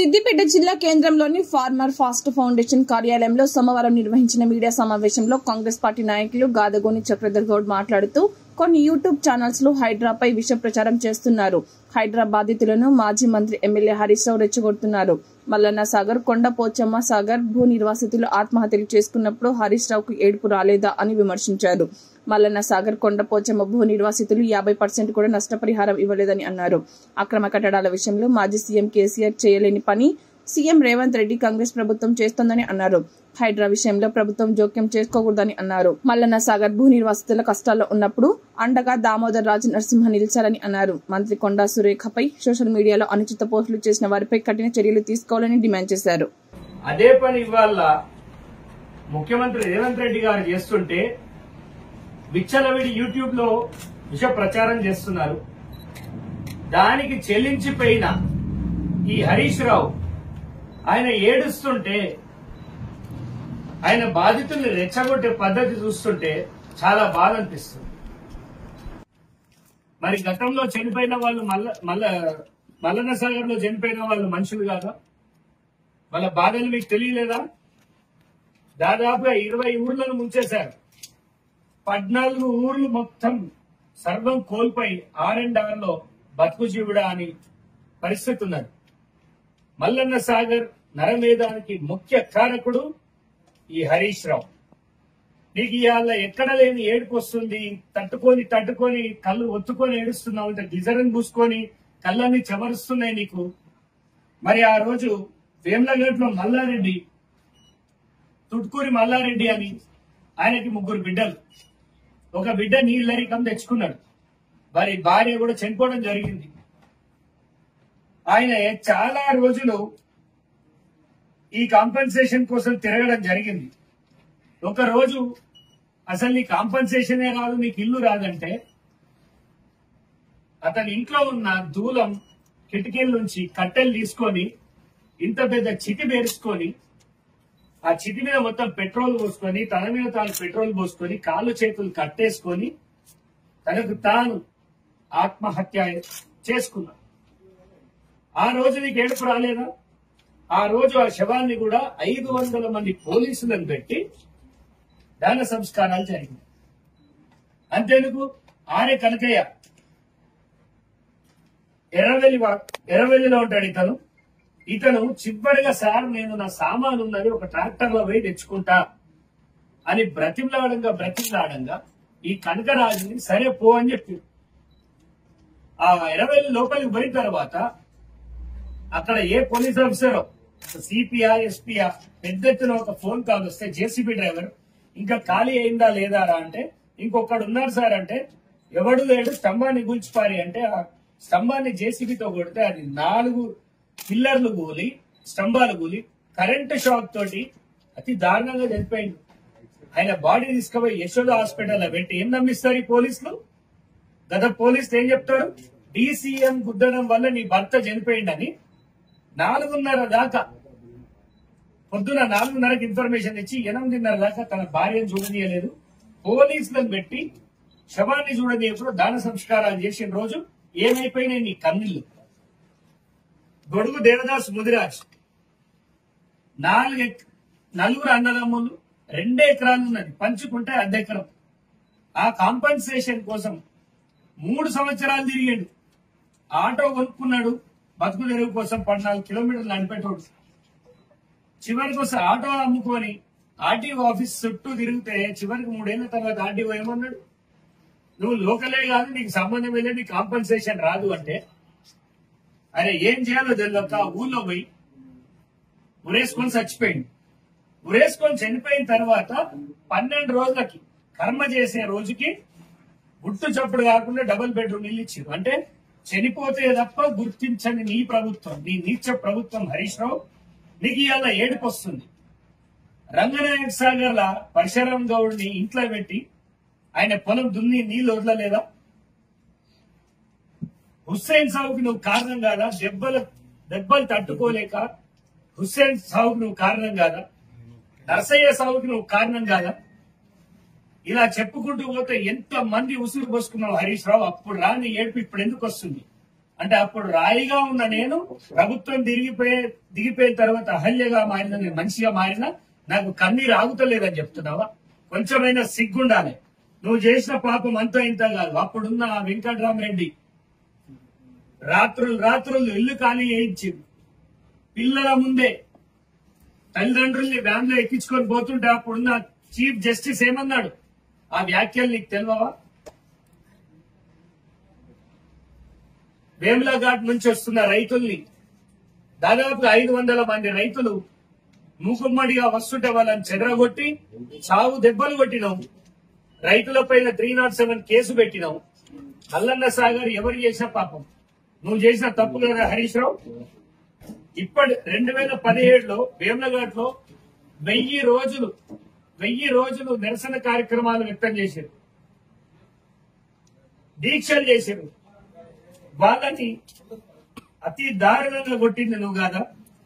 సిద్దిపేట జిల్లా కేంద్రంలోని farmer fast foundation కార్యాలయంలో సోమవారం నిర్వహించిన మీడియా సమావేశంలో కాంగ్రెస్ పార్టీ నాయకులు గాదగోని చక్రధర్ గౌడ్ మాట్లాడుతూ కొన్ని యూట్యూబ్ ఛానల్స్ లో హైడ్రాపై విష ప్రచారం చేస్తున్నారు హైడ్రా బాధితులను మాజీ మంత్రి ఎమ్మెల్యే హరీష్ రావు రెచ్చగొడుతున్నారు మల్లన్న సాగర్ కొండ పోచమ్మ సాగర్ భూ నిర్వాసితులు ఆత్మహత్యలు చేసుకున్నప్పుడు హరీష్ రావుకు ఏడుపు రాలేదా అని విమర్శించారు మల్లన్న సాగర్ కొండ పోచమ్మ భూ నిర్వాసితులు యాభై పర్సెంట్ కూడా నష్టపరిహారం ఇవ్వలేదని అన్నారు అక్రమ కట్టడాల విషయంలో మాజీ సీఎం కేసీఆర్ చేయలేని పని సీఎం రేవంత్ రెడ్డి కాంగ్రెస్ ప్రభుత్వం చేస్తోందని అన్నారు హైడ్రా విషయంలో ప్రభుత్వం జోక్యం చేసుకోకూడదని అన్నారు మల్లన్న సాగర్ భూ నిర్వాసితుల కష్టాల్లో ఉన్నప్పుడు అండగా దామోదర్ రాజు నరసింహ నిలిచారని అన్నారు మంత్రి కొండా సురేఖపై సోషల్ మీడియాలో అనుచిత పోస్టులు చేసిన వారిపై కఠిన చర్యలు తీసుకోవాలని డిమాండ్ చేశారు అదే పని ఇవాళ ముఖ్యమంత్రి రేవంత్ రెడ్డి గారు చేస్తుంటే విచ్చలవిడి యూట్యూబ్ లో విష ప్రచారం చేస్తున్నారు దానికి చెల్లించిపోయిన ఈ హరీష్ రావు ఆయన ఏడుస్తుంటే ఆయన బాధితుల్ని రెచ్చగొట్టే పద్ధతి చూస్తుంటే చాలా బాధ అనిపిస్తుంది మరి గతంలో చనిపోయిన వాళ్ళు మల్ల మల్ల మల్లన్న సాగర్ లో చనిపోయిన వాళ్ళు మనుషులు కాదా వాళ్ళ బాధలు మీకు తెలియలేదా దాదాపుగా ఇరవై ఊర్లను ముంచేశారు పద్నాలుగు ఊర్లు మొత్తం సర్వం కోల్పోయి ఆర్ అండ్ ఆర్ లో బతుకు జీవుడా అని పరిస్థితి ఉన్నది మల్లన్న సాగర్ నరమేధానికి ముఖ్య కారకుడు ఈ హరీష్ రావు నీకు ఇవాళ ఎక్కడ లేని ఏడుపు వస్తుంది తట్టుకొని తట్టుకొని కళ్ళు ఒత్తుకొని ఏడుస్తున్నావు ఇంత గిజరని పూసుకొని కళ్ళన్ని చెమరుస్తున్నాయి నీకు మరి ఆ రోజు వేములగడ్డలో మల్లారెడ్డి తుట్కూరి మల్లారెడ్డి అని ఆయనకి ముగ్గురు బిడ్డలు ఒక బిడ్డ నీళ్ళరికం తెచ్చుకున్నాడు వారి భార్య కూడా చనిపోవడం జరిగింది ఆయన చాలా రోజులు ఈ కాంపెన్సేషన్ కోసం తిరగడం జరిగింది ఒక రోజు అసలు నీ కాంపెన్సేషనే రాదు నీకు ఇల్లు రాదంటే అతని ఇంట్లో ఉన్న దూలం కిటికీల నుంచి కట్టెలు తీసుకొని ఇంత పెద్ద చితి పేరుచుకొని ఆ చితి మీద మొత్తం పెట్రోల్ పోసుకొని తన మీద తాను పెట్రోల్ పోసుకొని కాళ్ళు చేతులు కట్టేసుకొని తనకు తాను ఆత్మహత్య చేసుకున్నాడు ఆ రోజు నీకు ఏడుపు రాలేదా ఆ రోజు ఆ శవాన్ని కూడా ఐదు వందల మంది పోలీసులను పెట్టి దాన సంస్కారాలు జరిగింది అంతేందుకు ఆర్య కనకయ్య ఎర్రవెల్లి వా- ఎర్రవెల్లిలో ఉంటాడు ఇతను ఇతను చివరిగా సార్ నేను నా సామాను ఉన్నది ఒక ట్రాక్టర్ లో పోయి తెచ్చుకుంటా అని బ్రతిమలాడంగా బ్రతిమలాడంగా ఈ కనకరాజుని సరే పో అని చెప్పి ఆ ఎర్రవెల్లి లోపలికి పోయిన తర్వాత అక్కడ ఏ పోలీస్ ఆఫీసర్ సిపిఆర్ ఎస్పీఆర్ పెద్ద ఎత్తున ఒక ఫోన్ కాల్ వస్తే జేసీబీ డ్రైవర్ ఇంకా ఖాళీ అయిందా లేదా రా అంటే ఇంకొకడు ఉన్నారు సార్ అంటే ఎవడు లేడు స్తంభాన్ని కూల్చిపారి అంటే ఆ స్తంభాన్ని జేసీబీతో కొడితే అది నాలుగు పిల్లర్లు కూలి స్తంభాలు కూలి కరెంటు షాక్ తోటి అతి దారుణంగా చనిపోయింది ఆయన బాడీ తీసుకుపోయి యశోద హాస్పిటల్లో పెట్టి ఏం నమ్మిస్తారు ఈ పోలీసులు గత పోలీసులు ఏం చెప్తారు డీసీఎం గుద్దడం వల్ల నీ భర్త చనిపోయిందని నాలుగున్నర దాకా పొద్దున నాలుగున్నరకి ఇన్ఫర్మేషన్ ఇచ్చి ఎనిమిదిన్నర దాకా తన భార్యను చూడనీయలేదు పోలీసులను పెట్టి శవాన్ని చూడనీయప్పుడు దాన సంస్కారాలు చేసిన రోజు ఏమైపోయినాయి నీ కన్నులు గొడుగు దేవదాస్ ముదిరాజ్ నాలుగు ఎక్- నలుగురు అన్నదమ్ములు రెండే ఎకరాలు ఉన్నది పంచుకుంటే అర్ధ ఎకరం ఆ కాంపన్సేషన్ కోసం మూడు సంవత్సరాలు తిరిగాడు ఆటో కొనుక్కున్నాడు బతుకు తెరువు కోసం పద్నాలుగు కిలోమీటర్లు నడిపేటోడు చివరికి వస్తే ఆటో అమ్ముకొని ఆర్టీఓ ఆఫీస్ చుట్టూ తిరిగితే చివరికి మూడేళ్ల తర్వాత ఆర్టీఓ ఏమన్నాడు నువ్వు లోకలే కాదు నీకు సంబంధం లేదు నీకు కాంపన్సేషన్ రాదు అంటే అరే ఏం చేయాలో తెలియక ఊళ్ళో పోయి ఉరేసుకొని చచ్చిపోయింది ఉరేసుకొని చనిపోయిన తర్వాత పన్నెండు రోజులకి కర్మ చేసే రోజుకి గుట్టు చప్పుడు కాకుండా డబుల్ బెడ్రూమ్ ఇల్లు ఇచ్చారు అంటే చనిపోతే తప్ప గుర్తించని నీ ప్రభుత్వం నీ నీచ ప్రభుత్వం హరీష్ రావు నీకు ఇవాళ ఏడుపు వస్తుంది రంగనాయక సాగర్ లా పరశురాం గౌడ్ని ఇంట్లో పెట్టి ఆయన పొలం దున్ని నీళ్లు వదలలేదా హుస్సేన్ సావుకి నువ్వు కారణం కాదా దెబ్బలు దెబ్బలు తట్టుకోలేక హుస్సేన్ సావుకి నువ్వు కారణం కాదా నరసయ్య సావుకి నువ్వు కారణం కాదా ఇలా చెప్పుకుంటూ పోతే ఎంత మంది ఉసురు పోసుకున్నావు హరీష్ రావు అప్పుడు రాని ఏడుపు ఇప్పుడు ఎందుకు వస్తుంది అంటే అప్పుడు రాయిగా ఉన్న నేను ప్రభుత్వం దిగిపోయే దిగిపోయిన తర్వాత అహల్యగా మారిన నేను మనిషిగా మారిన నాకు కన్నీరు ఆగుతలేదని చెప్తున్నావా కొంచెమైనా సిగ్గుండాలి నువ్వు చేసిన పాపం అంతా ఇంత కాదు అప్పుడున్న ఆ వెంకట్రామరెడ్డి రాత్రులు రాత్రులు ఇల్లు ఖాళీ చేయించి పిల్లల ముందే తల్లిదండ్రుల్ని వ్యాన్ లో ఎక్కించుకొని పోతుంటే అప్పుడున్న చీఫ్ జస్టిస్ ఏమన్నాడు ఆ వ్యాఖ్యలు నీకు తెలియవా వేముల ఘాట్ నుంచి వస్తున్న రైతుల్ని దాదాపు ఐదు వందల మంది రైతులు మూకుమ్మడిగా వస్తుంటే వాళ్ళని చెదరగొట్టి చావు దెబ్బలు కొట్టినాం రైతుల పైన త్రీ నాట్ సెవెన్ కేసు పెట్టినాం మల్లన్న సాగర్ ఎవరు చేసిన పాపం నువ్వు చేసిన తప్పు కదా హరీష్ రావు ఇప్పటి రెండు వేల పదిహేడులో వేములఘాట్ లో వెయ్యి రోజులు వెయ్యి రోజులు నిరసన కార్యక్రమాలు వ్యక్తం చేశారు దీక్షలు చేశారు వాళ్ళని అతి దారుణంగా కొట్టింది నువ్వు కాదా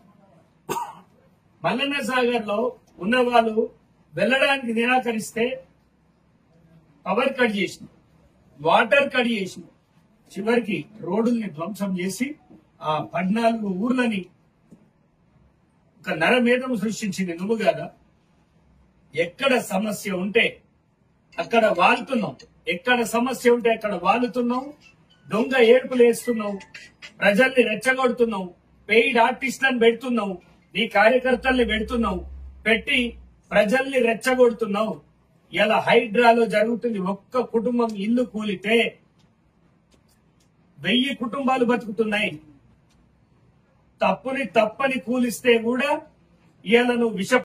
మల్లన్న సాగర్ లో ఉన్న వాళ్ళు వెళ్ళడానికి నిరాకరిస్తే పవర్ కట్ చేసిన వాటర్ కట్ చేసిన చివరికి రోడ్డుల్ని ధ్వంసం చేసి ఆ పద్నాలుగు ఊర్లని ఒక నరమేధం సృష్టించింది నువ్వు కాదా ఎక్కడ సమస్య ఉంటే అక్కడ వాళ్తున్నాం ఎక్కడ సమస్య ఉంటే అక్కడ వాలుతున్నాం దొంగ ఏడుపులు వేస్తున్నావు ప్రజల్ని రెచ్చగొడుతున్నావు పెయిడ్ ఆర్టిస్టులను పెడుతున్నావు నీ కార్యకర్తల్ని పెడుతున్నావు పెట్టి ప్రజల్ని రెచ్చగొడుతున్నావు ఇలా హైడ్రాలో జరుగుతుంది ఒక్క కుటుంబం ఇల్లు కూలితే వెయ్యి కుటుంబాలు బతుకుతున్నాయి తప్పుని తప్పని కూలిస్తే కూడా ఇవాళ నువ్వు విష